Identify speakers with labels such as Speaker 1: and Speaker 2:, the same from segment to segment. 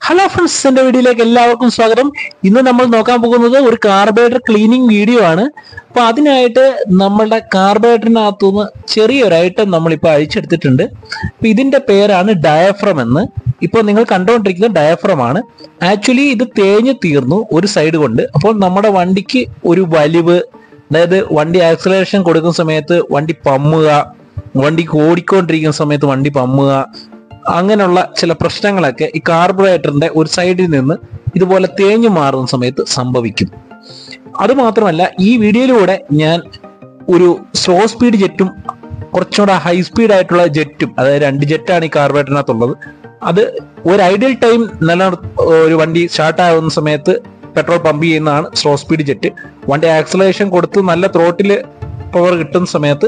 Speaker 1: hello friends എന്റെ വീഡിയോയിലേക്ക് എല്ലാവർക്കും സ്വാഗതം ഇന്ന് നമ്മൾ നോക്കാൻ പോകുന്നത് ഒരു കാർബറേറ്റർ ക്ലീനിങ് വീഡിയോ ആണ് അപ്പൊ അതിനായിട്ട് നമ്മളുടെ കാർബറേറ്ററിനകത്തുനിന്ന് ചെറിയൊരു ഐറ്റം നമ്മളിപ്പോൾ അഴിച്ചെടുത്തിട്ടുണ്ട് അപ്പൊ ഇതിന്റെ പേരാണ് ഡയഫ്രം എന്ന് ഇപ്പോൾ നിങ്ങൾ കണ്ടുകൊണ്ടിരിക്കുന്നത് ഡയഫ്രം ആണ് ആക്ച്വലി ഇത് തേഞ്ഞു തീർന്നു ഒരു സൈഡ് കൊണ്ട് അപ്പോൾ നമ്മുടെ വണ്ടിക്ക് ഒരു വലിവ് അതായത് വണ്ടി ആക്സലേഷൻ കൊടുക്കുന്ന സമയത്ത് വണ്ടി പമ്മുക വണ്ടിക്ക് ഓടിക്കൊണ്ടിരിക്കുന്ന സമയത്ത് വണ്ടി പമ്മുക അങ്ങനെയുള്ള ചില പ്രശ്നങ്ങളൊക്കെ ഈ കാർബറേറ്ററിന്റെ ഒരു സൈഡിൽ നിന്ന് ഇതുപോലെ തേഞ്ഞു മാറുന്ന സമയത്ത് സംഭവിക്കും അത് മാത്രമല്ല ഈ വീഡിയോയിലൂടെ ഞാൻ ഒരു സ്ലോ സ്പീഡ് ജെറ്റും കുറച്ചുകൂടെ ഹൈ സ്പീഡ് ആയിട്ടുള്ള ജെറ്റും അതായത് രണ്ട് ജെറ്റാണ് ഈ കാർബറേറ്ററിനകത്തുള്ളത് അത് ഒരു ഐഡിയൽ ടൈം നല്ല ഒരു വണ്ടി സ്റ്റാർട്ട് ആകുന്ന സമയത്ത് പെട്രോൾ പമ്പ് ചെയ്യുന്നതാണ് സ്ലോ സ്പീഡ് ജെറ്റ് വണ്ടി ആക്സലേഷൻ കൊടുത്ത് നല്ല ത്രോട്ടിൽ പവർ കിട്ടുന്ന സമയത്ത്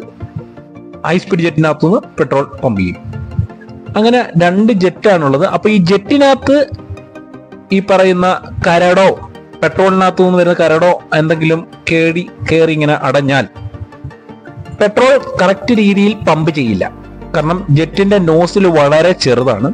Speaker 1: ഹൈ സ്പീഡ് ജെറ്റിനകത്തുനിന്ന് പെട്രോൾ പമ്പ് ചെയ്യും അങ്ങനെ രണ്ട് ജെറ്റാണുള്ളത് അപ്പൊ ഈ ജെറ്റിനകത്ത് ഈ പറയുന്ന കരടോ പെട്രോളിനകത്തു നിന്ന് വരുന്ന കരടോ എന്തെങ്കിലും കേടി കയറി ഇങ്ങനെ അടഞ്ഞാൽ പെട്രോൾ കറക്റ്റ് രീതിയിൽ പമ്പ് ചെയ്യില്ല കാരണം ജെറ്റിന്റെ നോസിൽ വളരെ ചെറുതാണ്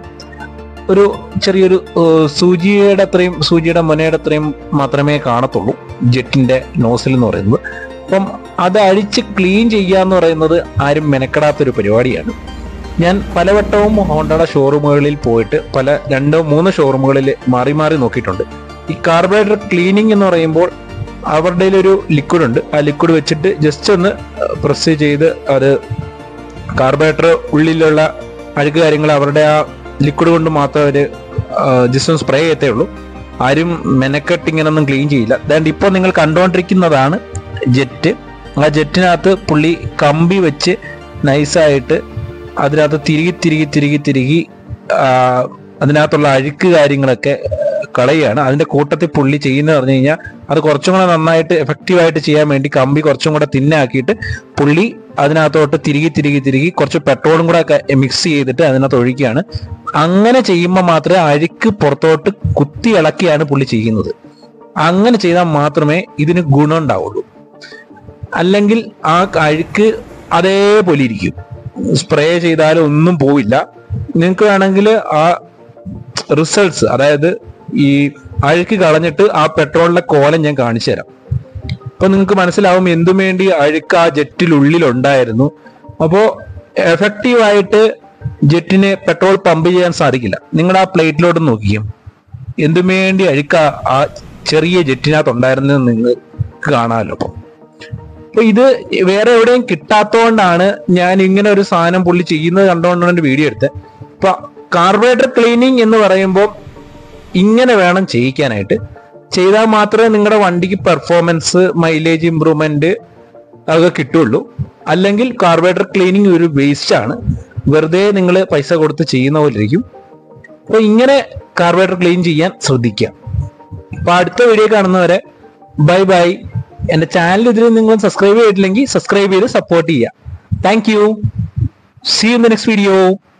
Speaker 1: ഒരു ചെറിയൊരു ഏഹ്, സൂചിയുടെ അത്രയും സൂചിയുടെ മുനയുടെ അത്രയും മാത്രമേ കാണത്തുള്ളൂ ജെറ്റിന്റെ നോസിൽ എന്ന് പറയുന്നത് അപ്പം അത് അഴിച്ച് ക്ലീൻ ചെയ്യുക എന്ന് പറയുന്നത് ആരും മെനക്കെടാത്തൊരു പരിപാടിയാണ് ഞാൻ പലവട്ടവും ഹോണ്ടയുടെ ഷോറൂമുകളിൽ പോയിട്ട് പല രണ്ടോ മൂന്നോ ഷോറൂമുകളിൽ മാറി മാറി നോക്കിയിട്ടുണ്ട് ഈ കാർബറേറ്റർ ക്ലീനിങ് എന്ന് പറയുമ്പോൾ അവരുടെ ഒരു ലിക്വിഡ് ഉണ്ട് ആ ലിക്വിഡ് വെച്ചിട്ട് ജസ്റ്റ് ഒന്ന് പ്രസ് ചെയ്ത് അത് കാർബറേറ്റർ ഉള്ളിലുള്ള അഴുക്ക് കാര്യങ്ങൾ അവരുടെ ആ ലിക്വിഡ് കൊണ്ട് മാത്രം അവർ ജസ്റ്റ് ഒന്ന് സ്പ്രേ ചെയ്യത്തേ ഉള്ളൂ ആരും മെനക്കെട്ട് ഇങ്ങനൊന്നും ക്ലീൻ ചെയ്യില്ല അതായത് ഇപ്പോൾ നിങ്ങൾ കണ്ടുകൊണ്ടിരിക്കുന്നതാണ് ജെറ്റ് ആ ജെറ്റിനകത്ത് പുള്ളി കമ്പി വെച്ച് നൈസായിട്ട് അതിനകത്ത് തിരികെ തിരികെ തിരികെ തിരികെ ആ, അതിനകത്തുള്ള അഴുക്ക് കാര്യങ്ങളൊക്കെ കളയുകയാണ് അതിന്റെ കൂട്ടത്തിൽ പുള്ളി ചെയ്യുന്നത് പറഞ്ഞു കഴിഞ്ഞാൽ അത് കുറച്ചും കൂടെ നന്നായിട്ട് എഫക്റ്റീവായിട്ട് ചെയ്യാൻ വേണ്ടി കമ്പി കുറച്ചും കൂടെ തിന്നാക്കിയിട്ട് പുള്ളി അതിനകത്തോട്ട് തിരികെ തിരികെ തിരികെ കുറച്ച് പെട്രോളും കൂടെ ഒക്കെ മിക്സ് ചെയ്തിട്ട് അതിനകത്ത് ഒഴിക്കുകയാണ് അങ്ങനെ ചെയ്യുമ്പോൾ മാത്രമേ അഴുക്ക് പുറത്തോട്ട് കുത്തി ഇളക്കിയാണ് പുള്ളി ചെയ്യുന്നത് അങ്ങനെ ചെയ്താൽ മാത്രമേ ഇതിന് ഗുണം ഉണ്ടാവുള്ളൂ അല്ലെങ്കിൽ ആ അഴുക്ക് അതേപോലെ ഇരിക്കും സ്പ്രേ ചെയ്താലും ഒന്നും പോവില്ല നിങ്ങൾക്ക് വേണമെങ്കിൽ ആ റിസൾട്ട്സ് അതായത് ഈ അഴുക്ക് കളഞ്ഞിട്ട് ആ പെട്രോളിന്റെ കോലം ഞാൻ കാണിച്ചു തരാം അപ്പൊ നിങ്ങൾക്ക് മനസ്സിലാവും എന്തും വേണ്ടി അഴുക്ക് ആ ജെറ്റിനുള്ളിൽ ഉണ്ടായിരുന്നു അപ്പോ എഫക്റ്റീവായിട്ട് ജെറ്റിന് പെട്രോൾ പമ്പ് ചെയ്യാൻ സാധിക്കില്ല നിങ്ങൾ ആ പ്ലേറ്റിലോട്ട് നോക്കിയും എന്തും വേണ്ടി അഴുക്ക ആ ചെറിയ ജെറ്റിനകത്ത് ഉണ്ടായിരുന്നെന്ന് നിങ്ങൾക്ക് കാണാമല്ലോ അപ്പം അപ്പൊ ഇത് വേറെ എവിടെയും കിട്ടാത്തോണ്ടാണ് ഞാൻ ഇങ്ങനെ ഒരു സാധനം പുള്ളി ചെയ്യുന്നത് കണ്ടുകൊണ്ടാണ് എന്റെ വീഡിയോ എടുത്തത് അപ്പൊ കാർബറേറ്റർ ക്ലീനിങ് എന്ന് പറയുമ്പോൾ ഇങ്ങനെ വേണം ചെയ്യിക്കാനായിട്ട് ചെയ്താൽ മാത്രമേ നിങ്ങളുടെ വണ്ടിക്ക് പെർഫോമൻസ് മൈലേജ് ഇമ്പ്രൂവ്മെന്റ് അതൊക്കെ കിട്ടുള്ളൂ അല്ലെങ്കിൽ കാർബറേറ്റർ ക്ലീനിങ് ഒരു വേസ്റ്റ് ആണ് വെറുതെ നിങ്ങൾ പൈസ കൊടുത്ത് ചെയ്യുന്ന പോലെ ഇരിക്കും അപ്പൊ ഇങ്ങനെ കാർബറേറ്റർ ക്ലീൻ ചെയ്യാൻ ശ്രദ്ധിക്കുക അപ്പൊ അടുത്ത വീഡിയോ കാണുന്നവരെ ബൈ ബൈ എന്റെ ചാനൽ ഇതിൽ നിങ്ങൾ സബ്സ്ക്രൈബ് ചെയ്തിട്ടില്ലെങ്കിൽ സബ്സ്ക്രൈബ് ചെയ്ത് സപ്പോർട്ട് ചെയ്യുക thank you see in the next video